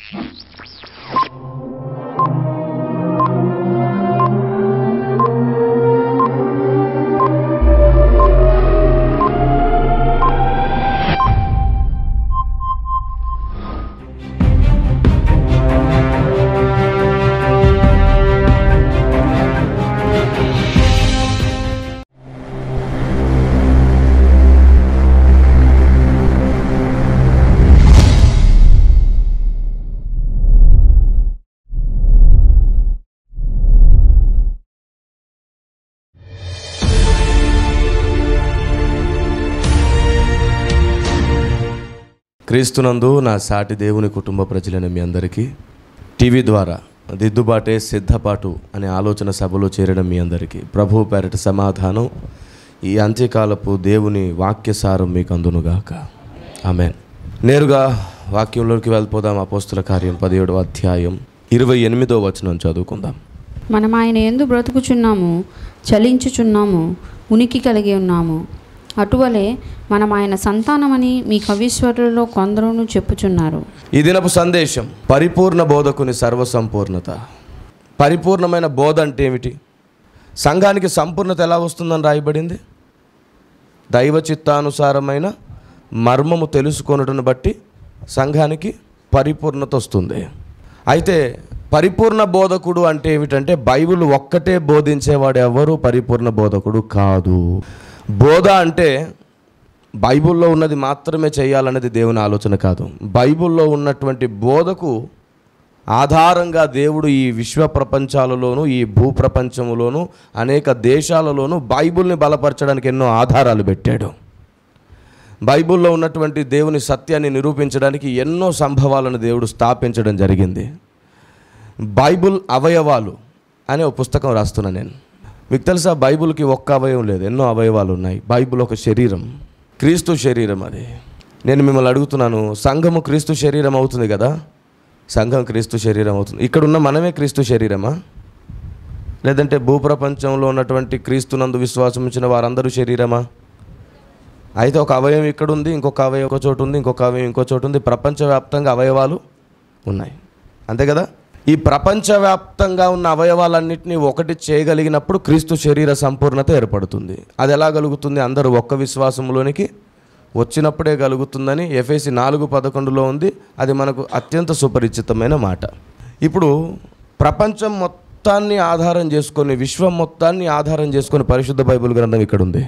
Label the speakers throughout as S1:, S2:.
S1: క్రీస్తునందు నా సాటి దేవుని కుటుంబ ప్రజలైన మీ అందరికీ టీవీ ద్వారా దిద్దుబాటే సిద్ధపాటు అనే ఆలోచన సభలో చేరడం మీ అందరికీ ప్రభు పేరట సమాధానం ఈ అంత్యకాలపు దేవుని వాక్యసారం మీకు అందునుగాక ఆమెన్ నేరుగా వాక్యంలోకి వెళ్ళిపోదాం అపోస్తుల కార్యం పదిహేడవ అధ్యాయం ఇరవై ఎనిమిదో వచనం చదువుకుందాం
S2: మనం ఆయన ఎందు బ్రతుకుచున్నాము చలించుచున్నాము ఉనికి కలిగి ఉన్నాము అటువలే మనం ఆయన సంతానమని మీ కవీశ్వరులలో కొందరును చెప్పుచున్నారు
S1: ఈ దినపు సందేశం పరిపూర్ణ బోధకుని సర్వసంపూర్ణత పరిపూర్ణమైన బోధ అంటే ఏమిటి సంఘానికి సంపూర్ణత ఎలా వస్తుందని రాయబడింది దైవ చిత్తానుసారమైన మర్మము తెలుసుకొనుటను బట్టి సంఘానికి పరిపూర్ణత వస్తుంది అయితే పరిపూర్ణ బోధకుడు అంటే ఏమిటంటే బైబిల్ ఒక్కటే బోధించేవాడు ఎవరు పరిపూర్ణ బోధకుడు కాదు బోధ అంటే బైబిల్లో ఉన్నది మాత్రమే చేయాలనేది దేవుని ఆలోచన కాదు బైబిల్లో ఉన్నటువంటి బోధకు ఆధారంగా దేవుడు ఈ విశ్వ ప్రపంచాలలోనూ ఈ భూప్రపంచములోనూ అనేక దేశాలలోనూ బైబిల్ని బలపరచడానికి ఎన్నో ఆధారాలు పెట్టాడు బైబిల్లో ఉన్నటువంటి దేవుని సత్యాన్ని నిరూపించడానికి ఎన్నో సంభవాలను దేవుడు స్థాపించడం జరిగింది బైబిల్ అవయవాలు అనే ఒక పుస్తకం రాస్తున్నా నేను మీకు తెలుసా బైబిల్కి ఒక్క అవయవం లేదు ఎన్నో అవయవాలు ఉన్నాయి బైబిల్ ఒక శరీరం క్రీస్తు శరీరం అది నేను మిమ్మల్ని అడుగుతున్నాను సంఘము క్రీస్తు శరీరం అవుతుంది కదా సంఘం క్రీస్తు శరీరం అవుతుంది ఇక్కడ ఉన్న మనమే క్రీస్తు శరీరమా లేదంటే భూప్రపంచంలో ఉన్నటువంటి క్రీస్తునందు విశ్వాసం ఇచ్చిన వారందరూ శరీరమా అయితే ఒక అవయవం ఇక్కడ ఉంది ఇంకొక అవయవం ఒక చోటు ఉంది ఇంకొక అవయవం ఇంకో చోటు ఉంది ప్రపంచవ్యాప్తంగా అవయవాలు ఉన్నాయి అంతే కదా ఈ ప్రపంచవ్యాప్తంగా ఉన్న అవయవాలన్నింటినీ ఒకటి చేయగలిగినప్పుడు క్రీస్తు శరీర సంపూర్ణత ఏర్పడుతుంది అది ఎలా కలుగుతుంది అందరూ ఒక్క విశ్వాసంలోనికి వచ్చినప్పుడే కలుగుతుందని ఎఫ్ఎసి నాలుగు పదకొండులో ఉంది అది మనకు అత్యంత సుపరిచితమైన మాట ఇప్పుడు ప్రపంచం మొత్తాన్ని ఆధారం చేసుకొని విశ్వం మొత్తాన్ని ఆధారం చేసుకొని పరిశుద్ధ బైబిల్ గ్రంథం ఇక్కడ ఉంది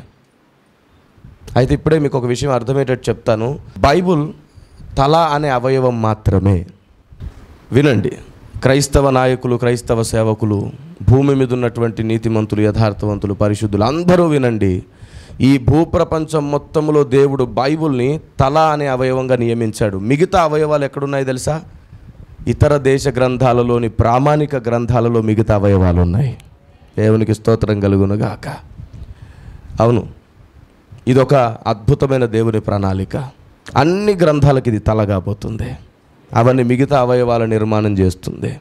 S1: అయితే ఇప్పుడే మీకు ఒక విషయం అర్థమయ్యేటట్టు చెప్తాను బైబుల్ తల అనే అవయవం మాత్రమే వినండి క్రైస్తవ నాయకులు క్రైస్తవ సేవకులు భూమి మీద ఉన్నటువంటి నీతిమంతులు యథార్థవంతులు పరిశుద్ధులు అందరూ వినండి ఈ భూప్రపంచం మొత్తంలో దేవుడు బైబుల్ని తల అనే అవయవంగా నియమించాడు మిగతా అవయవాలు ఎక్కడున్నాయి తెలుసా ఇతర దేశ గ్రంథాలలోని ప్రామాణిక గ్రంథాలలో మిగతా అవయవాలు ఉన్నాయి దేవునికి స్తోత్రం కలుగునుగాక అవును ఇదొక అద్భుతమైన దేవుని ప్రణాళిక అన్ని గ్రంథాలకు ఇది తల కాబోతుంది అవన్నీ మిగతా అవయవాల నిర్మాణం చేస్తుంది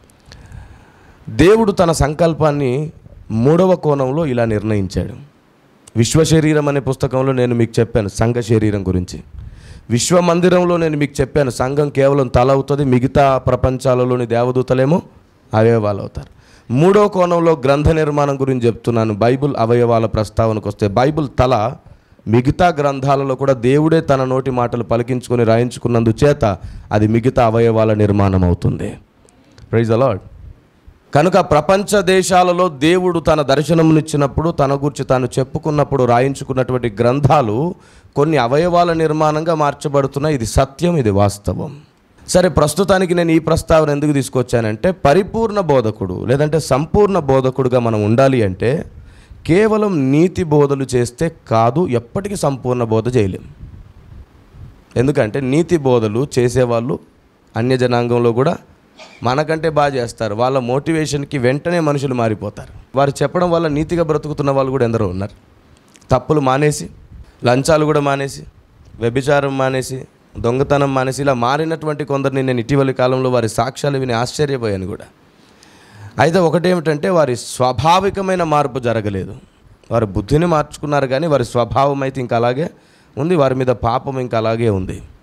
S1: దేవుడు తన సంకల్పాన్ని మూడవ కోణంలో ఇలా నిర్ణయించాడు విశ్వ శరీరం అనే పుస్తకంలో నేను మీకు చెప్పాను సంఘ శరీరం గురించి విశ్వ మందిరంలో నేను మీకు చెప్పాను సంఘం కేవలం తల అవుతుంది మిగతా ప్రపంచాలలోని దేవదూతలేమో అవయవాలు అవుతారు మూడో కోణంలో గ్రంథ నిర్మాణం గురించి చెప్తున్నాను బైబిల్ అవయవాల ప్రస్తావనకు వస్తే బైబిల్ తల మిగతా గ్రంథాలలో కూడా దేవుడే తన నోటి మాటలు పలికించుకొని రాయించుకున్నందు చేత అది మిగతా అవయవాల నిర్మాణం అవుతుంది ప్రైజ్ అలాడ్ కనుక ప్రపంచ దేశాలలో దేవుడు తన దర్శనమునిచ్చినప్పుడు తన గురించి తాను చెప్పుకున్నప్పుడు రాయించుకున్నటువంటి గ్రంథాలు కొన్ని అవయవాల నిర్మాణంగా మార్చబడుతున్నాయి ఇది సత్యం ఇది వాస్తవం సరే ప్రస్తుతానికి నేను ఈ ప్రస్తావన ఎందుకు తీసుకొచ్చానంటే పరిపూర్ణ బోధకుడు లేదంటే సంపూర్ణ బోధకుడుగా మనం ఉండాలి అంటే కేవలం నీతి బోధలు చేస్తే కాదు ఎప్పటికీ సంపూర్ణ బోధ చేయలేం ఎందుకంటే నీతి బోధలు చేసేవాళ్ళు అన్య జనాంగంలో కూడా మనకంటే బాగా చేస్తారు వాళ్ళ మోటివేషన్కి వెంటనే మనుషులు మారిపోతారు వారు చెప్పడం వల్ల నీతిగా బ్రతుకుతున్న వాళ్ళు కూడా ఎందరో ఉన్నారు తప్పులు మానేసి లంచాలు కూడా మానేసి వ్యభిచారం మానేసి దొంగతనం మానేసి ఇలా మారినటువంటి కొందరిని నేను ఇటీవలి కాలంలో వారి సాక్ష్యాలు విని ఆశ్చర్యపోయాను కూడా అయితే ఒకటేమిటంటే వారి స్వాభావికమైన మార్పు జరగలేదు వారి బుద్ధిని మార్చుకున్నారు కానీ వారి స్వభావం అయితే ఇంకా అలాగే ఉంది వారి మీద పాపం ఇంకా అలాగే ఉంది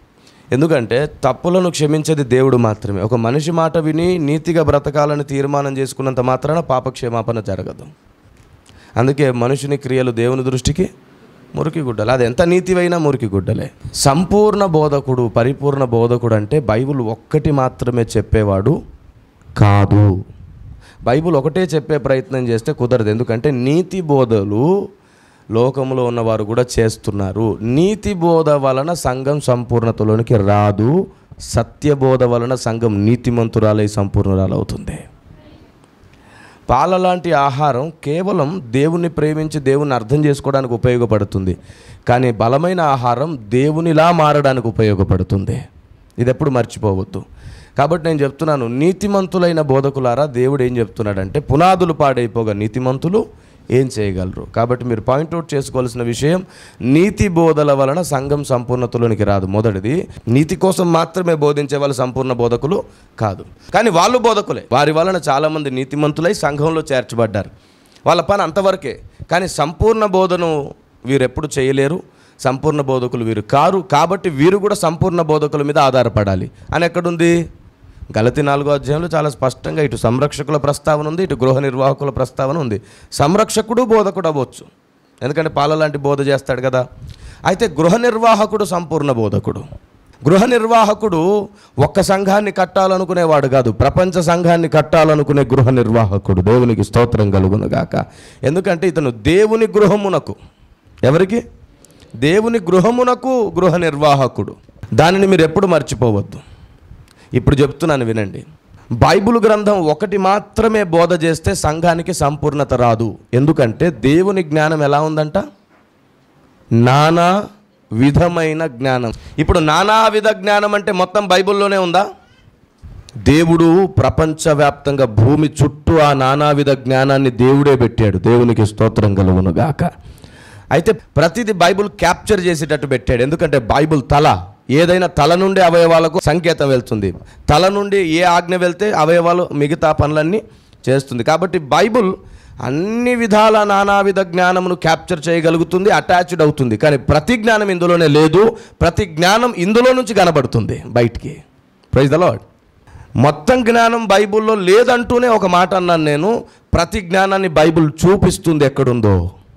S1: ఎందుకంటే తప్పులను క్షమించేది దేవుడు మాత్రమే ఒక మనిషి మాట విని నీతిగా బ్రతకాలని తీర్మానం చేసుకున్నంత మాత్రాన పాపక్షమాపణ జరగదు అందుకే మనుషుని క్రియలు దేవుని దృష్టికి మురికి గుడ్డలు అది ఎంత నీతివైనా మురికి గుడ్డలే సంపూర్ణ బోధకుడు పరిపూర్ణ బోధకుడు అంటే బైబిల్ ఒక్కటి మాత్రమే చెప్పేవాడు కాదు బైబిల్ ఒకటే చెప్పే ప్రయత్నం చేస్తే కుదరదు ఎందుకంటే నీతి బోధలు లోకంలో ఉన్నవారు కూడా చేస్తున్నారు నీతి బోధ వలన సంఘం సంపూర్ణతలోనికి రాదు సత్యబోధ వలన సంఘం నీతిమంతురాలై సంపూర్ణరాలవుతుంది పాల లాంటి ఆహారం కేవలం దేవుణ్ణి ప్రేమించి దేవుణ్ణి అర్థం చేసుకోవడానికి ఉపయోగపడుతుంది కానీ బలమైన ఆహారం దేవునిలా మారడానికి ఉపయోగపడుతుంది ఇది ఎప్పుడు మర్చిపోవద్దు కాబట్టి నేను చెప్తున్నాను నీతిమంతులైన బోధకులారా దేవుడు ఏం చెప్తున్నాడంటే పునాదులు పాడైపోగా నీతిమంతులు ఏం చేయగలరు కాబట్టి మీరు పాయింట్అవుట్ చేసుకోవాల్సిన విషయం నీతి బోధల వలన సంఘం సంపూర్ణతలోనికి రాదు మొదటిది నీతి కోసం మాత్రమే బోధించే వాళ్ళు సంపూర్ణ బోధకులు కాదు కానీ వాళ్ళు బోధకులే వారి వలన చాలామంది నీతిమంతులై సంఘంలో చేర్చబడ్డారు వాళ్ళ పని అంతవరకే కానీ సంపూర్ణ బోధను వీరు ఎప్పుడు చేయలేరు సంపూర్ణ బోధకులు వీరు కారు కాబట్టి వీరు కూడా సంపూర్ణ బోధకుల మీద ఆధారపడాలి అని ఎక్కడుంది గలతి నాలుగో అధ్యాయంలో చాలా స్పష్టంగా ఇటు సంరక్షకుల ప్రస్తావన ఉంది ఇటు గృహ నిర్వాహకుల ప్రస్తావన ఉంది సంరక్షకుడు బోధకుడు అవ్వచ్చు ఎందుకంటే పాల లాంటి బోధ చేస్తాడు కదా అయితే గృహ నిర్వాహకుడు సంపూర్ణ బోధకుడు గృహ నిర్వాహకుడు ఒక్క సంఘాన్ని కట్టాలనుకునేవాడు కాదు ప్రపంచ సంఘాన్ని కట్టాలనుకునే గృహ నిర్వాహకుడు దేవునికి స్తోత్రం కలుగునుగాక ఎందుకంటే ఇతను దేవుని గృహమునకు ఎవరికి దేవుని గృహమునకు గృహ నిర్వాహకుడు దానిని మీరు ఎప్పుడు మర్చిపోవద్దు ఇప్పుడు చెప్తున్నాను వినండి బైబిల్ గ్రంథం ఒకటి మాత్రమే బోధ చేస్తే సంఘానికి సంపూర్ణత రాదు ఎందుకంటే దేవుని జ్ఞానం ఎలా ఉందంట నానా విధమైన జ్ఞానం ఇప్పుడు నానా విధ జ్ఞానం అంటే మొత్తం బైబిల్లోనే ఉందా దేవుడు ప్రపంచవ్యాప్తంగా భూమి చుట్టూ ఆ నానావిధ జ్ఞానాన్ని దేవుడే పెట్టాడు దేవునికి స్తోత్రం కలుగును గాక అయితే ప్రతిదీ బైబిల్ క్యాప్చర్ చేసేటట్టు పెట్టాడు ఎందుకంటే బైబిల్ తల ఏదైనా తల నుండి అవయవాలకు సంకేతం వెళ్తుంది తల నుండి ఏ ఆజ్ఞ వెళ్తే అవయవాలు మిగతా పనులన్నీ చేస్తుంది కాబట్టి బైబిల్ అన్ని విధాల నానావిధ జ్ఞానమును క్యాప్చర్ చేయగలుగుతుంది అటాచ్డ్ అవుతుంది కానీ ప్రతి జ్ఞానం ఇందులోనే లేదు ప్రతి జ్ఞానం ఇందులో నుంచి కనబడుతుంది బయటికి ప్రైజ్ ద లాడ్ మొత్తం జ్ఞానం బైబిల్లో లేదంటూనే ఒక మాట అన్నాను నేను ప్రతి జ్ఞానాన్ని బైబిల్ చూపిస్తుంది ఎక్కడుందో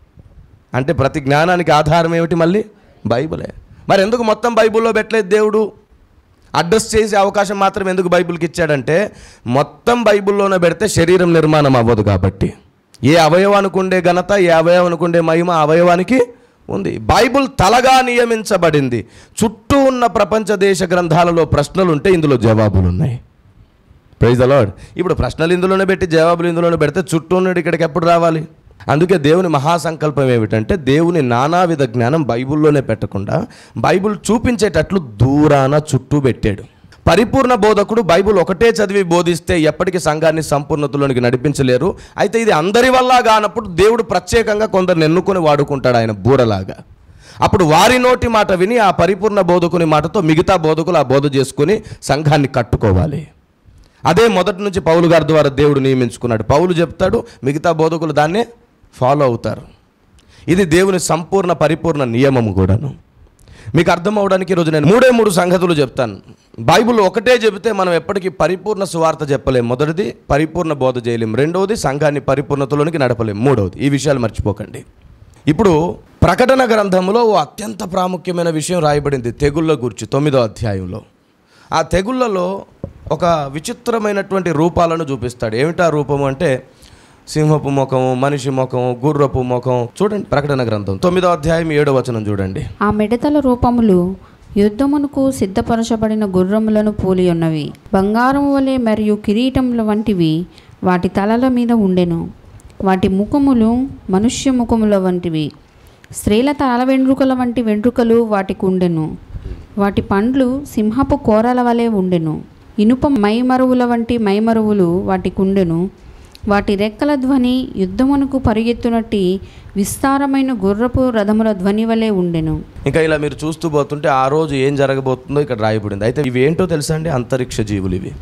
S1: అంటే ప్రతి జ్ఞానానికి ఆధారం ఏమిటి మళ్ళీ బైబిలే మరి ఎందుకు మొత్తం బైబిల్లో పెట్టలేదు దేవుడు అడ్రస్ చేసే అవకాశం మాత్రం ఎందుకు బైబిల్కి ఇచ్చాడంటే మొత్తం బైబిల్లోనే పెడితే శరీరం నిర్మాణం అవ్వదు కాబట్టి ఏ అవయవానికి ఉండే ఘనత ఏ అవయవానికి ఉండే మహిమ ఆ అవయవానికి ఉంది బైబిల్ తలగా నియమించబడింది చుట్టూ ఉన్న ప్రపంచ దేశ గ్రంథాలలో ప్రశ్నలు ఉంటే ఇందులో జవాబులు ఉన్నాయి ప్రైజ్ ద లార్డ్ ఇప్పుడు ప్రశ్నలు ఇందులోనే పెట్టి జవాబులు ఇందులోనే పెడితే చుట్టూ ఉన్నాడు ఇక్కడికి ఎప్పుడు రావాలి అందుకే దేవుని మహాసంకల్పం ఏమిటంటే దేవుని నానావిధ జ్ఞానం బైబిల్లోనే పెట్టకుండా బైబిల్ చూపించేటట్లు దూరాన చుట్టూ పెట్టాడు పరిపూర్ణ బోధకుడు బైబిల్ ఒకటే చదివి బోధిస్తే ఎప్పటికీ సంఘాన్ని సంపూర్ణతలోనికి నడిపించలేరు అయితే ఇది అందరి వల్ల కానప్పుడు దేవుడు ప్రత్యేకంగా కొందరిని ఎన్నుకొని వాడుకుంటాడు ఆయన బూరలాగా అప్పుడు వారి నోటి మాట విని ఆ పరిపూర్ణ బోధకుని మాటతో మిగతా బోధకులు ఆ బోధ చేసుకుని సంఘాన్ని కట్టుకోవాలి అదే మొదటి నుంచి పౌలు గారి ద్వారా దేవుడు నియమించుకున్నాడు పౌలు చెప్తాడు మిగతా బోధకులు దాన్నే ఫాలో అవుతారు ఇది దేవుని సంపూర్ణ పరిపూర్ణ నియమము కూడాను మీకు అర్థం అవడానికి ఈరోజు నేను మూడే మూడు సంగతులు చెప్తాను బైబిల్ ఒకటే చెబితే మనం ఎప్పటికీ పరిపూర్ణ సువార్త చెప్పలేం మొదటిది పరిపూర్ణ బోధ చేయలేం రెండవది సంఘాన్ని పరిపూర్ణతలోనికి నడపలేం మూడవది ఈ విషయాలు మర్చిపోకండి ఇప్పుడు ప్రకటన గ్రంథంలో ఓ అత్యంత ప్రాముఖ్యమైన విషయం రాయబడింది తెగుళ్ళ గురించి తొమ్మిదో అధ్యాయంలో ఆ తెగుళ్ళలో ఒక విచిత్రమైనటువంటి రూపాలను చూపిస్తాడు ఏమిటా రూపము అంటే సింహపు ముఖం మనిషి ముఖం గుర్రపు ముఖం చూడండి ప్రకటన గ్రంథం తొమ్మిదో అధ్యాయం ఏడో వచనం చూడండి
S2: ఆ మిడతల రూపములు యుద్ధమునకు సిద్ధపరచబడిన గుర్రములను పోలి ఉన్నవి బంగారము వలె మరియు కిరీటముల వంటివి వాటి తలల మీద ఉండెను వాటి ముఖములు మనుష్య ముఖముల వంటివి స్త్రీల తల వెంట్రుకల వంటి వెంట్రుకలు వాటికి ఉండెను వాటి పండ్లు సింహపు కోరల వలె ఉండెను ఇనుప మైమరువుల వంటి మైమరువులు వాటికి ఉండెను వాటి రెక్కల ధ్వని యుద్ధమునకు పరిగెత్తునట్టి విస్తారమైన గుర్రపు రథముల ధ్వని వలె ఉండెను
S1: ఇంకా ఇలా మీరు చూస్తూ పోతుంటే ఆ రోజు ఏం జరగబోతుందో ఇక్కడ రాయబడింది అయితే ఇవి ఏంటో తెలుసా అండి అంతరిక్ష జీవులు ఇవి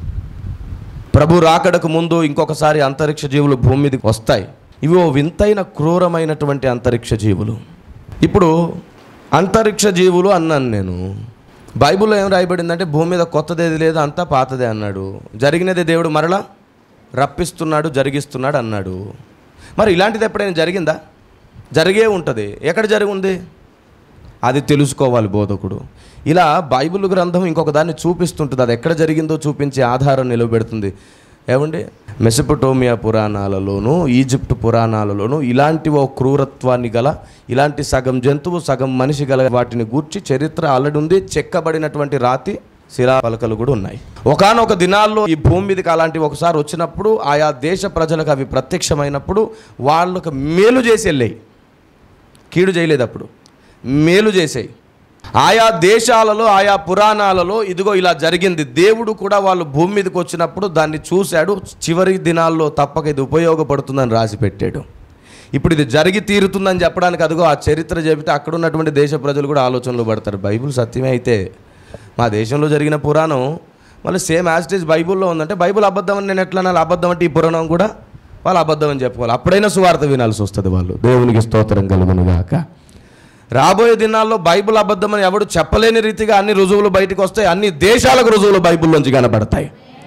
S1: ప్రభు రాకడకు ముందు ఇంకొకసారి అంతరిక్ష జీవులు భూమి మీదకి వస్తాయి ఇవి ఓ వింతైన క్రూరమైనటువంటి అంతరిక్ష జీవులు ఇప్పుడు అంతరిక్ష జీవులు అన్నాను నేను బైబిల్లో ఏం రాయబడిందంటే భూమి మీద కొత్తది ఏది లేదు అంతా పాతదే అన్నాడు జరిగినది దేవుడు మరలా రప్పిస్తున్నాడు జరిగిస్తున్నాడు అన్నాడు మరి ఇలాంటిది ఎప్పుడైనా జరిగిందా జరిగే ఉంటుంది ఎక్కడ జరిగి ఉంది అది తెలుసుకోవాలి బోధకుడు ఇలా బైబిల్ గ్రంథం ఇంకొక దాన్ని చూపిస్తుంటుంది అది ఎక్కడ జరిగిందో చూపించే ఆధారం నిలబెడుతుంది ఏమండి మెసపటోమియా పురాణాలలోనూ ఈజిప్ట్ పురాణాలలోనూ ఇలాంటి ఓ క్రూరత్వాన్ని గల ఇలాంటి సగం జంతువు సగం మనిషి గల వాటిని గూర్చి చరిత్ర ఆల్రెడీ ఉంది చెక్కబడినటువంటి రాతి శిలాపలకలు కూడా ఉన్నాయి ఒకానొక దినాల్లో ఈ భూమి మీదకి అలాంటివి ఒకసారి వచ్చినప్పుడు ఆయా దేశ ప్రజలకు అవి ప్రత్యక్షమైనప్పుడు వాళ్ళకు మేలు చేసి వెళ్ళాయి కీడు చేయలేదు అప్పుడు మేలు చేసాయి ఆయా దేశాలలో ఆయా పురాణాలలో ఇదిగో ఇలా జరిగింది దేవుడు కూడా వాళ్ళు భూమి మీదకి వచ్చినప్పుడు దాన్ని చూశాడు చివరి దినాల్లో తప్పక ఇది ఉపయోగపడుతుందని రాసి పెట్టాడు ఇప్పుడు ఇది జరిగి తీరుతుందని చెప్పడానికి అదిగో ఆ చరిత్ర చెబితే అక్కడ ఉన్నటువంటి దేశ ప్రజలు కూడా ఆలోచనలు పడతారు బైబిల్ సత్యమే అయితే మా దేశంలో జరిగిన పురాణం మళ్ళీ సేమ్ యాస్టేజ్ బైబిల్లో ఉందంటే బైబిల్ అబద్ధం అని నేను ఎట్లా అనాలి అబద్ధం అంటే ఈ పురాణం కూడా వాళ్ళు అబద్ధం అని చెప్పుకోవాలి అప్పుడైనా సువార్త వినాల్సి వస్తుంది వాళ్ళు దేవునికి స్తోత్రం కలుగునుగాక రాబోయే దినాల్లో బైబిల్ అబద్ధమని ఎవడు చెప్పలేని రీతిగా అన్ని రుజువులు బయటకు వస్తాయి అన్ని దేశాలకు రుజువులు బైబిల్లోంచి కనబడతాయి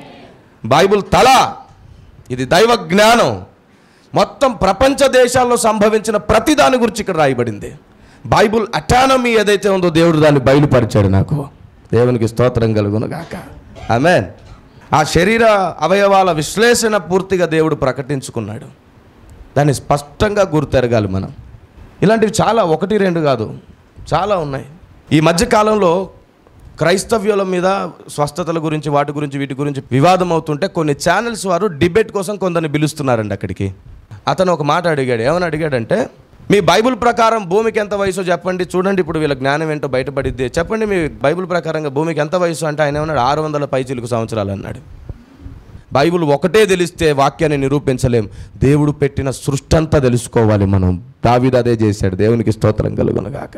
S1: బైబిల్ తల ఇది దైవ జ్ఞానం మొత్తం ప్రపంచ దేశాల్లో సంభవించిన ప్రతి దాని గురించి ఇక్కడ రాయబడింది బైబిల్ అటానమీ ఏదైతే ఉందో దేవుడు దాన్ని బయలుపరిచాడు నాకు దేవునికి స్తోత్రం కలుగును గాక ఆమెన్ ఆ శరీర అవయవాల విశ్లేషణ పూర్తిగా దేవుడు ప్రకటించుకున్నాడు దాన్ని స్పష్టంగా గుర్తెరగాలి మనం ఇలాంటివి చాలా ఒకటి రెండు కాదు చాలా ఉన్నాయి ఈ మధ్య కాలంలో క్రైస్తవ్యుల మీద స్వస్థతల గురించి వాటి గురించి వీటి గురించి వివాదం అవుతుంటే కొన్ని ఛానల్స్ వారు డిబేట్ కోసం కొందరిని పిలుస్తున్నారండి అక్కడికి అతను ఒక మాట అడిగాడు ఏమని అడిగాడంటే మీ బైబిల్ ప్రకారం భూమికి ఎంత వయసు చెప్పండి చూడండి ఇప్పుడు వీళ్ళ జ్ఞానం ఏంటో బయటపడిద్ది చెప్పండి మీ బైబిల్ ప్రకారంగా భూమికి ఎంత వయసు అంటే ఆయన ఏమన్నాడు ఆరు వందల పైచిలుకు సంవత్సరాలు అన్నాడు బైబిల్ ఒకటే తెలిస్తే వాక్యాన్ని నిరూపించలేం దేవుడు పెట్టిన సృష్టి అంతా తెలుసుకోవాలి మనం దావీదు అదే చేశాడు దేవునికి స్తోత్రం కలుగునగాక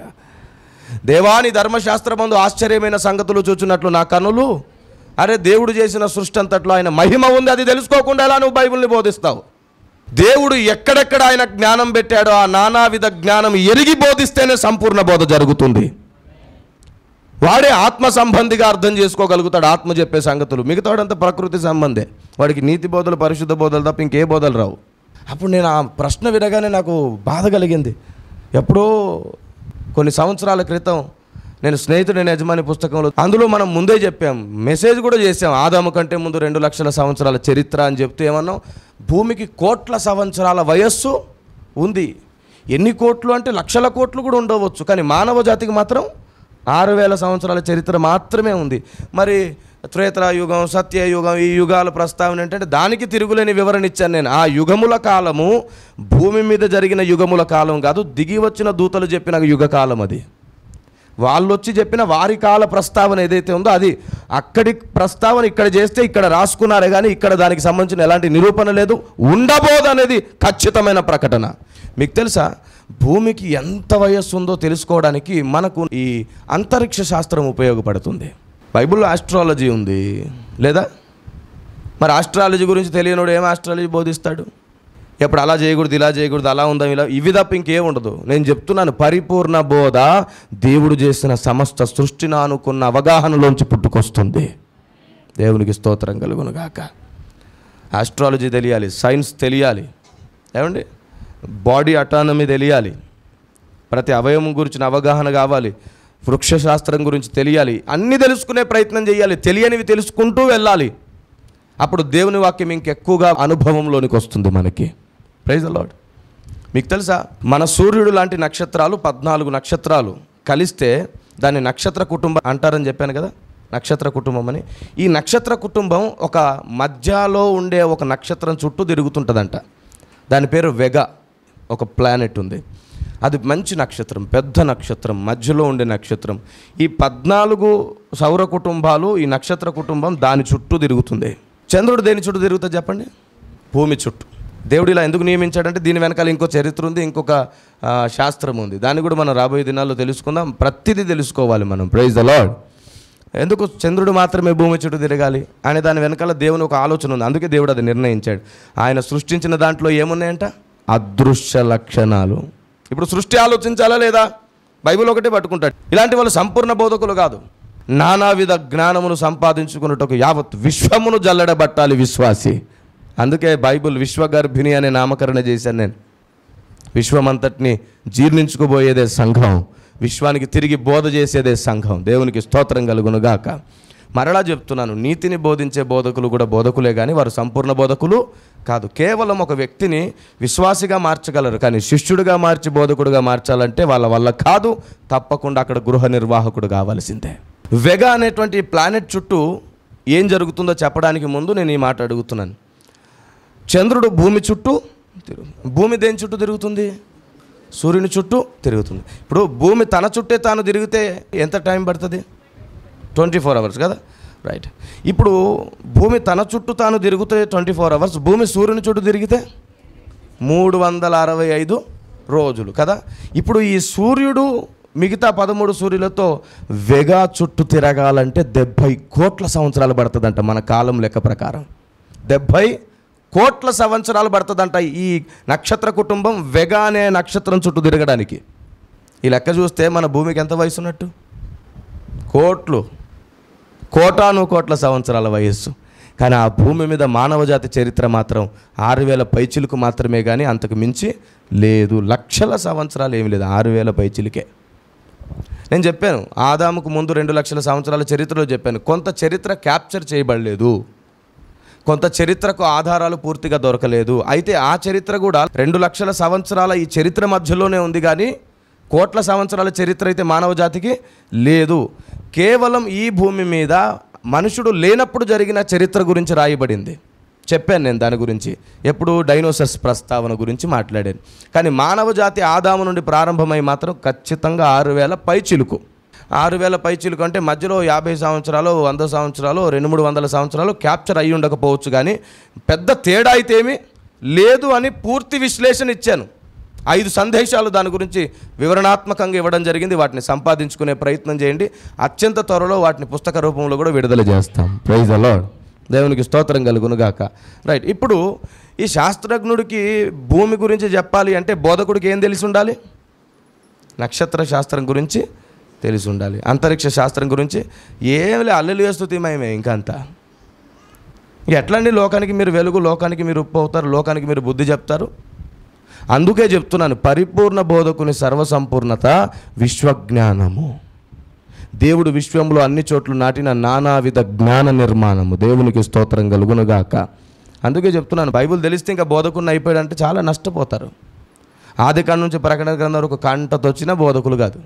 S1: దేవాని ధర్మశాస్త్రమందు ఆశ్చర్యమైన సంగతులు చూచున్నట్లు నా కనులు అరే దేవుడు చేసిన సృష్టి అంతట్లో ఆయన మహిమ ఉంది అది తెలుసుకోకుండా ఎలా నువ్వు బైబిల్ని బోధిస్తావు దేవుడు ఎక్కడెక్కడ ఆయన జ్ఞానం పెట్టాడో ఆ నానావిధ జ్ఞానం ఎరిగి బోధిస్తేనే సంపూర్ణ బోధ జరుగుతుంది వాడే ఆత్మ సంబంధిగా అర్థం చేసుకోగలుగుతాడు ఆత్మ చెప్పే సంగతులు మిగతాడంతా ప్రకృతి సంబంధే వాడికి నీతి బోధలు పరిశుద్ధ బోధలు తప్ప ఇంకే బోధలు రావు అప్పుడు నేను ఆ ప్రశ్న వినగానే నాకు బాధ కలిగింది ఎప్పుడో కొన్ని సంవత్సరాల క్రితం నేను స్నేహితుడైన యజమాని పుస్తకంలో అందులో మనం ముందే చెప్పాం మెసేజ్ కూడా చేసాం ఆదాము కంటే ముందు రెండు లక్షల సంవత్సరాల చరిత్ర అని చెప్తే ఏమన్నాం భూమికి కోట్ల సంవత్సరాల వయస్సు ఉంది ఎన్ని కోట్లు అంటే లక్షల కోట్లు కూడా ఉండవచ్చు కానీ మానవ జాతికి మాత్రం ఆరు వేల సంవత్సరాల చరిత్ర మాత్రమే ఉంది మరి త్రేతాయుగం సత్యయుగం ఈ యుగాల ప్రస్తావన ఏంటంటే దానికి తిరుగులేని వివరణ ఇచ్చాను నేను ఆ యుగముల కాలము భూమి మీద జరిగిన యుగముల కాలం కాదు దిగి వచ్చిన దూతలు చెప్పిన యుగ కాలం అది వాళ్ళు వచ్చి చెప్పిన వారి కాల ప్రస్తావన ఏదైతే ఉందో అది అక్కడి ప్రస్తావన ఇక్కడ చేస్తే ఇక్కడ రాసుకున్నారే కానీ ఇక్కడ దానికి సంబంధించిన ఎలాంటి నిరూపణ లేదు ఉండబోదు అనేది ఖచ్చితమైన ప్రకటన మీకు తెలుసా భూమికి ఎంత వయస్సు ఉందో తెలుసుకోవడానికి మనకు ఈ అంతరిక్ష శాస్త్రం ఉపయోగపడుతుంది బైబిల్లో ఆస్ట్రాలజీ ఉంది లేదా మరి ఆస్ట్రాలజీ గురించి తెలియనోడు ఏం ఆస్ట్రాలజీ బోధిస్తాడు ఎప్పుడు అలా చేయకూడదు ఇలా చేయకూడదు అలా ఉందాం ఇలా ఇవి తప్ప ఇంకేం ఉండదు నేను చెప్తున్నాను పరిపూర్ణ బోధ దేవుడు చేసిన సమస్త సృష్టిని అనుకున్న అవగాహనలోంచి పుట్టుకొస్తుంది దేవునికి స్తోత్రం కలుగును గాక ఆస్ట్రాలజీ తెలియాలి సైన్స్ తెలియాలి ఏమండి బాడీ అటానమీ తెలియాలి ప్రతి అవయవం గురించిన అవగాహన కావాలి వృక్షశాస్త్రం గురించి తెలియాలి అన్నీ తెలుసుకునే ప్రయత్నం చేయాలి తెలియనివి తెలుసుకుంటూ వెళ్ళాలి అప్పుడు దేవుని వాక్యం ఇంకెక్కువగా అనుభవంలోనికి వస్తుంది మనకి ప్రైజ్ లాడ్ మీకు తెలుసా మన సూర్యుడు లాంటి నక్షత్రాలు పద్నాలుగు నక్షత్రాలు కలిస్తే దాన్ని నక్షత్ర కుటుంబం అంటారని చెప్పాను కదా నక్షత్ర కుటుంబం అని ఈ నక్షత్ర కుటుంబం ఒక మధ్యలో ఉండే ఒక నక్షత్రం చుట్టూ తిరుగుతుంటుందంట దాని పేరు వెగ ఒక ప్లానెట్ ఉంది అది మంచి నక్షత్రం పెద్ద నక్షత్రం మధ్యలో ఉండే నక్షత్రం ఈ పద్నాలుగు సౌర కుటుంబాలు ఈ నక్షత్ర కుటుంబం దాని చుట్టూ తిరుగుతుంది చంద్రుడు దేని చుట్టూ తిరుగుతుంది చెప్పండి భూమి చుట్టూ దేవుడు ఇలా ఎందుకు నియమించాడంటే దీని వెనకాల ఇంకో చరిత్ర ఉంది ఇంకొక ఆ, శాస్త్రం ఉంది దాన్ని కూడా మనం రాబోయే దినాల్లో తెలుసుకుందాం ప్రతిదీ తెలుసుకోవాలి మనం ప్రైజ్ ద లాడ్ ఎందుకు చంద్రుడు మాత్రమే భూమి చుట్టూ తిరగాలి అనే దాని వెనకాల దేవుని ఒక ఆలోచన ఉంది అందుకే దేవుడు అది నిర్ణయించాడు ఆయన సృష్టించిన దాంట్లో ఏమున్నాయంట అదృశ్య లక్షణాలు ఇప్పుడు సృష్టి ఆలోచించాలా లేదా బైబిల్ ఒకటే పట్టుకుంటాడు ఇలాంటి వాళ్ళు సంపూర్ణ బోధకులు కాదు నానావిధ జ్ఞానమును సంపాదించుకున్నట్టుకు యావత్ విశ్వమును జల్లడబట్టాలి విశ్వాసి అందుకే బైబిల్ విశ్వగర్భిణి అనే నామకరణ చేశాను నేను విశ్వమంతటిని జీర్ణించుకుపోయేదే సంఘం విశ్వానికి తిరిగి బోధ చేసేదే సంఘం దేవునికి స్తోత్రం కలుగునుగాక మరలా చెప్తున్నాను నీతిని బోధించే బోధకులు కూడా బోధకులే కానీ వారు సంపూర్ణ బోధకులు కాదు కేవలం ఒక వ్యక్తిని విశ్వాసిగా మార్చగలరు కానీ శిష్యుడిగా మార్చి బోధకుడిగా మార్చాలంటే వాళ్ళ వల్ల కాదు తప్పకుండా అక్కడ గృహ నిర్వాహకుడు కావాల్సిందే వెగా అనేటువంటి ప్లానెట్ చుట్టూ ఏం జరుగుతుందో చెప్పడానికి ముందు నేను ఈ మాట అడుగుతున్నాను చంద్రుడు భూమి చుట్టూ తిరుగు భూమి దేని చుట్టూ తిరుగుతుంది సూర్యుని చుట్టూ తిరుగుతుంది ఇప్పుడు భూమి తన చుట్టే తాను తిరిగితే ఎంత టైం పడుతుంది ట్వంటీ ఫోర్ అవర్స్ కదా రైట్ ఇప్పుడు భూమి తన చుట్టూ తాను తిరుగుతే ట్వంటీ ఫోర్ అవర్స్ భూమి సూర్యుని చుట్టూ తిరిగితే మూడు వందల అరవై ఐదు రోజులు కదా ఇప్పుడు ఈ సూర్యుడు మిగతా పదమూడు సూర్యులతో వెగా చుట్టూ తిరగాలంటే డెబ్భై కోట్ల సంవత్సరాలు పడుతుందంట మన కాలం లెక్క ప్రకారం డెబ్భై కోట్ల సంవత్సరాలు పడుతుందంట ఈ నక్షత్ర కుటుంబం వెగా అనే నక్షత్రం చుట్టూ తిరగడానికి ఈ లెక్క చూస్తే మన భూమికి ఎంత వయసు ఉన్నట్టు కోట్లు కోటాను కోట్ల సంవత్సరాల వయస్సు కానీ ఆ భూమి మీద మానవజాతి చరిత్ర మాత్రం ఆరు వేల పైచిలకు మాత్రమే కానీ అంతకు మించి లేదు లక్షల సంవత్సరాలు ఏమి లేదు ఆరు వేల పైచిలకే నేను చెప్పాను ఆదాముకు ముందు రెండు లక్షల సంవత్సరాల చరిత్రలో చెప్పాను కొంత చరిత్ర క్యాప్చర్ చేయబడలేదు కొంత చరిత్రకు ఆధారాలు పూర్తిగా దొరకలేదు అయితే ఆ చరిత్ర కూడా రెండు లక్షల సంవత్సరాల ఈ చరిత్ర మధ్యలోనే ఉంది కానీ కోట్ల సంవత్సరాల చరిత్ర అయితే మానవ జాతికి లేదు కేవలం ఈ భూమి మీద మనుషుడు లేనప్పుడు జరిగిన చరిత్ర గురించి రాయబడింది చెప్పాను నేను దాని గురించి ఎప్పుడు డైనోసర్స్ ప్రస్తావన గురించి మాట్లాడాను కానీ మానవ జాతి ఆదాము నుండి ప్రారంభమై మాత్రం ఖచ్చితంగా ఆరు వేల పైచిలుకు ఆరు వేల పైచిలుకు అంటే మధ్యలో యాభై సంవత్సరాలు వంద సంవత్సరాలు రెండు మూడు వందల సంవత్సరాలు క్యాప్చర్ అయ్యి ఉండకపోవచ్చు కానీ పెద్ద తేడా అయితే ఏమీ లేదు అని పూర్తి విశ్లేషణ ఇచ్చాను ఐదు సందేశాలు దాని గురించి వివరణాత్మకంగా ఇవ్వడం జరిగింది వాటిని సంపాదించుకునే ప్రయత్నం చేయండి అత్యంత త్వరలో వాటిని పుస్తక రూపంలో కూడా విడుదల చేస్తాం ప్రైజ్ అలాడ్ దేవునికి స్తోత్రం కలుగును గాక రైట్ ఇప్పుడు ఈ శాస్త్రజ్ఞుడికి భూమి గురించి చెప్పాలి అంటే బోధకుడికి ఏం తెలిసి ఉండాలి నక్షత్ర శాస్త్రం గురించి తెలిసి ఉండాలి అంతరిక్ష శాస్త్రం గురించి ఏమి అల్లెలు వేస్తుతిమయమే ఇంకా అంతా ఇక ఎట్లండి లోకానికి మీరు వెలుగు లోకానికి మీరు ఉప్పు అవుతారు లోకానికి మీరు బుద్ధి చెప్తారు అందుకే చెప్తున్నాను పరిపూర్ణ బోధకుని సర్వసంపూర్ణత విశ్వజ్ఞానము దేవుడు విశ్వంలో అన్ని చోట్ల నాటిన నానావిధ జ్ఞాన నిర్మాణము దేవునికి స్తోత్రం కలుగునుగాక అందుకే చెప్తున్నాను బైబిల్ తెలిస్తే ఇంకా బోధకుని అయిపోయాడంటే చాలా నష్టపోతారు ఆది కాండ నుంచి ప్రకటన గ్రంథం వరకు కంటతో వచ్చిన బోధకులు కాదు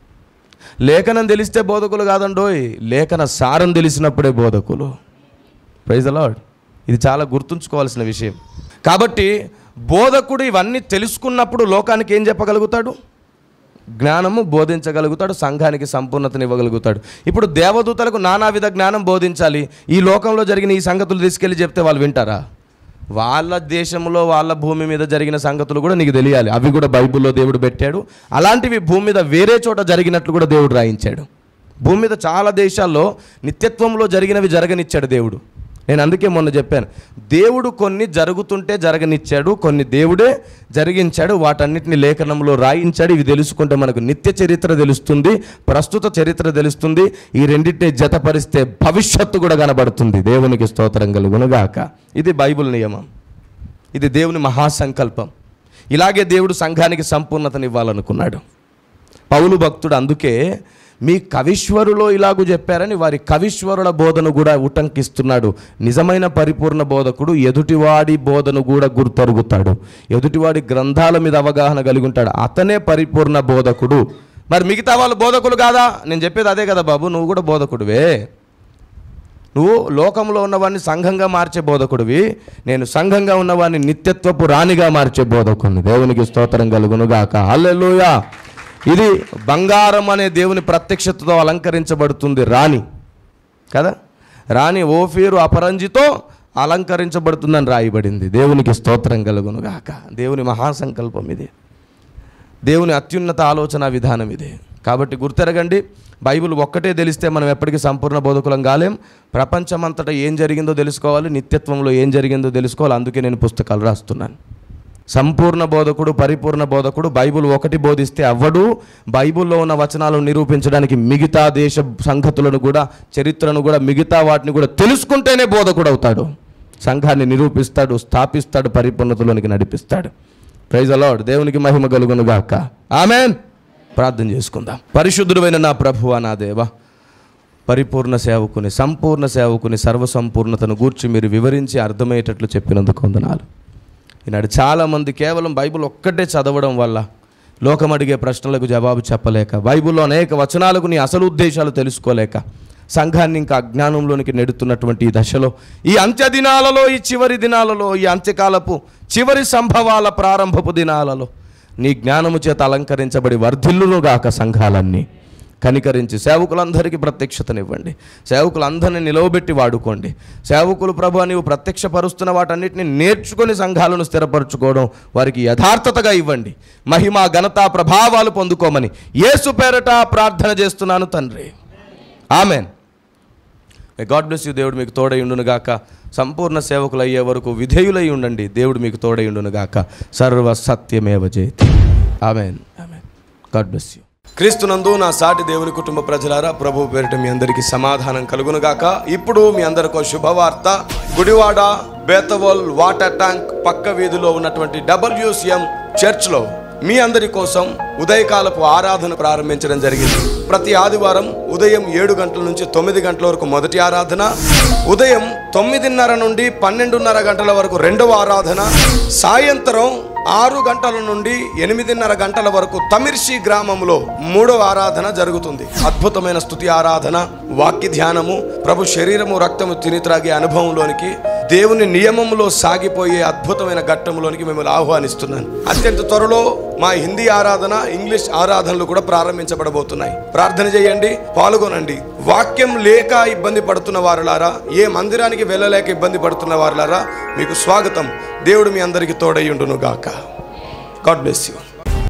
S1: లేఖనం తెలిస్తే బోధకులు కాదండోయ్ లేఖన సారం తెలిసినప్పుడే బోధకులు ప్రైజ్ అలాడ్ ఇది చాలా గుర్తుంచుకోవాల్సిన విషయం కాబట్టి బోధకుడు ఇవన్నీ తెలుసుకున్నప్పుడు లోకానికి ఏం చెప్పగలుగుతాడు జ్ఞానము బోధించగలుగుతాడు సంఘానికి సంపూర్ణతనివ్వగలుగుతాడు ఇప్పుడు దేవదూతలకు నానావిధ జ్ఞానం బోధించాలి ఈ లోకంలో జరిగిన ఈ సంగతులు తీసుకెళ్ళి చెప్తే వాళ్ళు వింటారా వాళ్ళ దేశంలో వాళ్ళ భూమి మీద జరిగిన సంగతులు కూడా నీకు తెలియాలి అవి కూడా బైబిల్లో దేవుడు పెట్టాడు అలాంటివి భూమి మీద వేరే చోట జరిగినట్లు కూడా దేవుడు రాయించాడు భూమి మీద చాలా దేశాల్లో నిత్యత్వంలో జరిగినవి జరగనిచ్చాడు దేవుడు నేను అందుకే మొన్న చెప్పాను దేవుడు కొన్ని జరుగుతుంటే జరగనిచ్చాడు కొన్ని దేవుడే జరిగించాడు వాటన్నిటిని లేఖనంలో రాయించాడు ఇవి తెలుసుకుంటే మనకు నిత్య చరిత్ర తెలుస్తుంది ప్రస్తుత చరిత్ర తెలుస్తుంది ఈ రెండింటిని జతపరిస్తే భవిష్యత్తు కూడా కనబడుతుంది దేవునికి స్తోత్రం కలుగునుగాక ఇది బైబిల్ నియమం ఇది దేవుని మహాసంకల్పం ఇలాగే దేవుడు సంఘానికి సంపూర్ణతనివ్వాలనుకున్నాడు పౌలు భక్తుడు అందుకే మీ కవిశ్వరులో ఇలాగూ చెప్పారని వారి కవిశ్వరుల బోధను కూడా ఉటంకిస్తున్నాడు నిజమైన పరిపూర్ణ బోధకుడు ఎదుటివాడి బోధను కూడా గుర్తరుగుతాడు ఎదుటివాడి గ్రంథాల మీద అవగాహన కలిగి ఉంటాడు అతనే పరిపూర్ణ బోధకుడు మరి మిగతా వాళ్ళు బోధకులు కాదా నేను చెప్పేది అదే కదా బాబు నువ్వు కూడా బోధకుడివే నువ్వు లోకంలో ఉన్నవాడిని సంఘంగా మార్చే బోధకుడివి నేను సంఘంగా ఉన్నవాడిని నిత్యత్వపు రాణిగా మార్చే బోధకుడిని దేవునికి స్తోత్రం కలుగునుగాక హల్లెలూయా ఇది బంగారం అనే దేవుని ప్రత్యక్షతతో అలంకరించబడుతుంది రాణి కదా రాణి ఓఫీరు అపరంజితో అలంకరించబడుతుందని రాయబడింది దేవునికి స్తోత్రం కలుగునుగాక దేవుని మహాసంకల్పం ఇది దేవుని అత్యున్నత ఆలోచన విధానం ఇది కాబట్టి గుర్తెరగండి బైబిల్ ఒక్కటే తెలిస్తే మనం ఎప్పటికీ సంపూర్ణ బోధకులం కాలేం ప్రపంచమంతటా ఏం జరిగిందో తెలుసుకోవాలి నిత్యత్వంలో ఏం జరిగిందో తెలుసుకోవాలి అందుకే నేను పుస్తకాలు రాస్తున్నాను సంపూర్ణ బోధకుడు పరిపూర్ణ బోధకుడు బైబిల్ ఒకటి బోధిస్తే అవ్వడు బైబిల్లో ఉన్న వచనాలను నిరూపించడానికి మిగతా దేశ సంగతులను కూడా చరిత్రను కూడా మిగతా వాటిని కూడా తెలుసుకుంటేనే బోధకుడు అవుతాడు సంఘాన్ని నిరూపిస్తాడు స్థాపిస్తాడు పరిపూర్ణతలోనికి నడిపిస్తాడు ప్రైజ్ అలాడ్ దేవునికి మహిమ కలుగును గాక ఆమెన్ ప్రార్థన చేసుకుందాం పరిశుద్ధుడైన నా ప్రభువా నా దేవా పరిపూర్ణ సేవకుని సంపూర్ణ సేవకుని సర్వసంపూర్ణతను గూర్చి మీరు వివరించి అర్థమయ్యేటట్లు చెప్పినందుకు వందనాలు ఈనాడు చాలామంది కేవలం బైబిల్ ఒక్కటే చదవడం వల్ల లోకం అడిగే ప్రశ్నలకు జవాబు చెప్పలేక బైబిల్లో అనేక వచనాలకు నీ అసలు ఉద్దేశాలు తెలుసుకోలేక సంఘాన్ని ఇంకా అజ్ఞానంలోనికి నెడుతున్నటువంటి ఈ దశలో ఈ అంత్య దినాలలో ఈ చివరి దినాలలో ఈ అంత్యకాలపు చివరి సంభవాల ప్రారంభపు దినాలలో నీ జ్ఞానము చేత అలంకరించబడి వర్ధిల్లునుగాక సంఘాలన్నీ కనికరించి సేవకులందరికీ ప్రత్యక్షతనివ్వండి సేవకులందరినీ నిలవబెట్టి వాడుకోండి సేవకులు ప్రభు నీవు ప్రత్యక్షపరుస్తున్న వాటన్నిటిని నేర్చుకొని సంఘాలను స్థిరపరచుకోవడం వారికి యథార్థతగా ఇవ్వండి మహిమ ఘనత ప్రభావాలు పొందుకోమని యేసు పేరట ప్రార్థన చేస్తున్నాను తండ్రి ఆమెన్ గాడ్ బ్లెస్ యూ దేవుడు మీకు తోడై ఉండును గాక సంపూర్ణ సేవకులు అయ్యే వరకు విధేయులై ఉండండి దేవుడు మీకు తోడై ఉండును గాక సర్వ సత్యమేవ జయతి amen amen God bless you క్రీస్తునందు నా సాటి దేవుని కుటుంబ ప్రజలారా ప్రభు పేరిట మీ అందరికీ సమాధానం కలుగును గాక ఇప్పుడు మీ అందరికీ ఒక శుభవార్త గుడివాడ బేతవోల్ వాటర్ ట్యాంక్ పక్క వీధిలో ఉన్నటువంటి డబ్ల్యూసిఎం చర్చ్లో మీ అందరి కోసం ఉదయకాలపు ఆరాధన ప్రారంభించడం జరిగింది ప్రతి ఆదివారం ఉదయం ఏడు గంటల నుంచి తొమ్మిది గంటల వరకు మొదటి ఆరాధన ఉదయం తొమ్మిదిన్నర నుండి పన్నెండున్నర గంటల వరకు రెండవ ఆరాధన సాయంత్రం ఆరు గంటల నుండి ఎనిమిదిన్నర గంటల వరకు తమిర్షి గ్రామంలో మూడవ ఆరాధన జరుగుతుంది అద్భుతమైన స్థుతి ఆరాధన వాక్య ధ్యానము ప్రభు శరీరము రక్తము తిని త్రాగే అనుభవంలోనికి దేవుని నియమంలో సాగిపోయే అద్భుతమైన ఘట్టంలోనికి మిమ్మల్ని ఆహ్వానిస్తున్నాను అత్యంత త్వరలో మా హిందీ ఆరాధన ఇంగ్లీష్ ఆరాధనలు కూడా ప్రారంభించబడబోతున్నాయి ప్రార్థన చేయండి పాల్గొనండి వాక్యం లేక ఇబ్బంది పడుతున్న వారులారా ఏ మందిరానికి వెళ్ళలేక ఇబ్బంది పడుతున్న వారులారా మీకు స్వాగతం దేవుడు మీ అందరికీ తోడయ్యుండును గాక గాడ్ బ్లెస్ యూ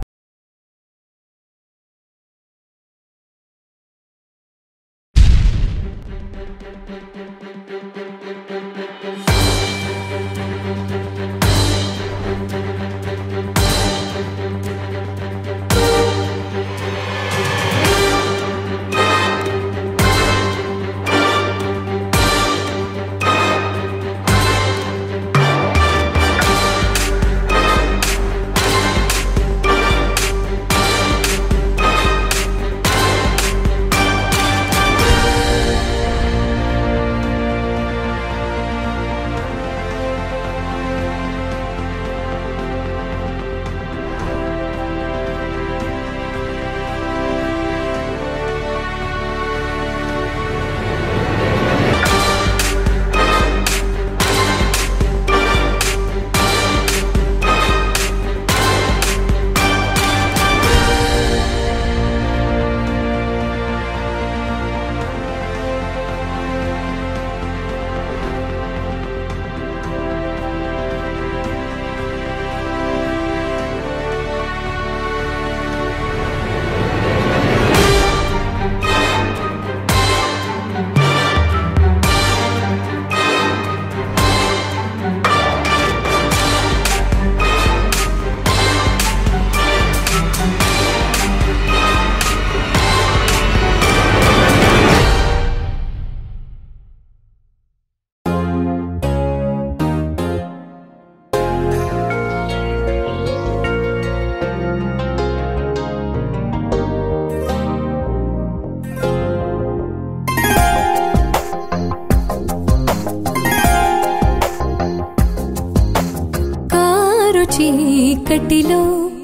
S3: కారు చీకటిలో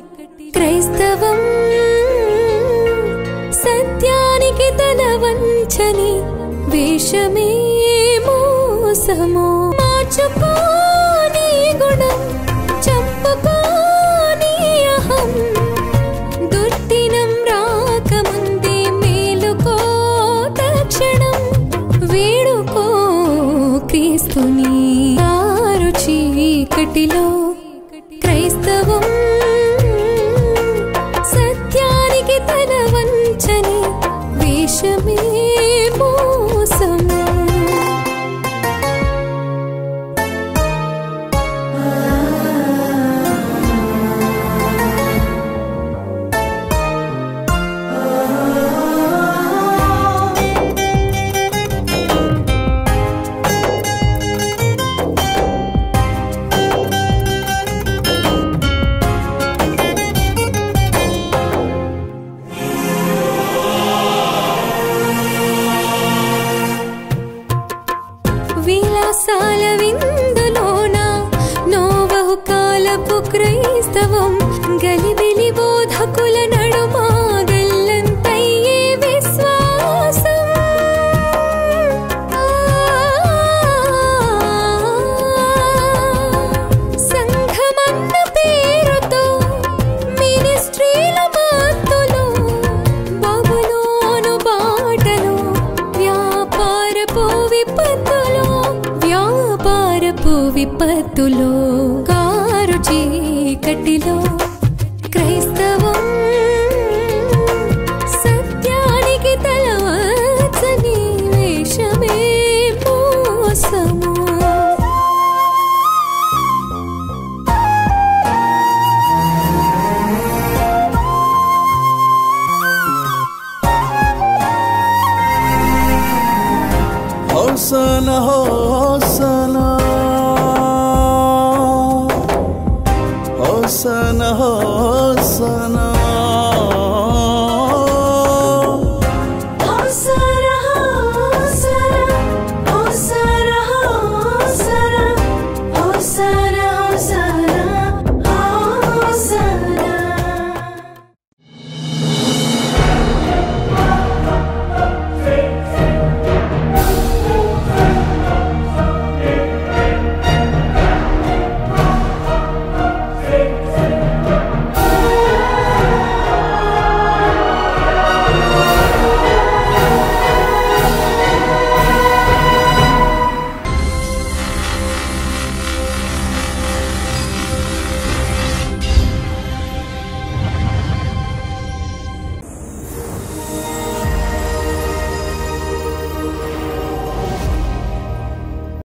S3: క్రైస్తవం సత్యానికి తల వంచని వేషమే మోసము మార్చుకోని గుణం చంపుకోని అహం దుర్దినం రాకముందే మేలుకో తక్షణం వేడుకో క్రీస్తుని ఆరు చీకటిలో క్రైస్తవం సత్యానికి తల వంచని వేషమే మోసము విలాసాల విందులోన నోవహు కాలపు క్రైస్తవం గలిబిలి బోధకుల నడుమా గల్లంతయ్యే విశ్వాసం సంఘమన్న పేరుతో మినిస్ట్రీల మత్తులో బబులోను బాటలో వ్యాపారపు విపత్తులో వ్యాపారపు విపత్తులో కారు చీకటిలో క్రైస్తవం సత్యానికి తలవచ్చని వేషమే మోసము
S4: హోసన హోసన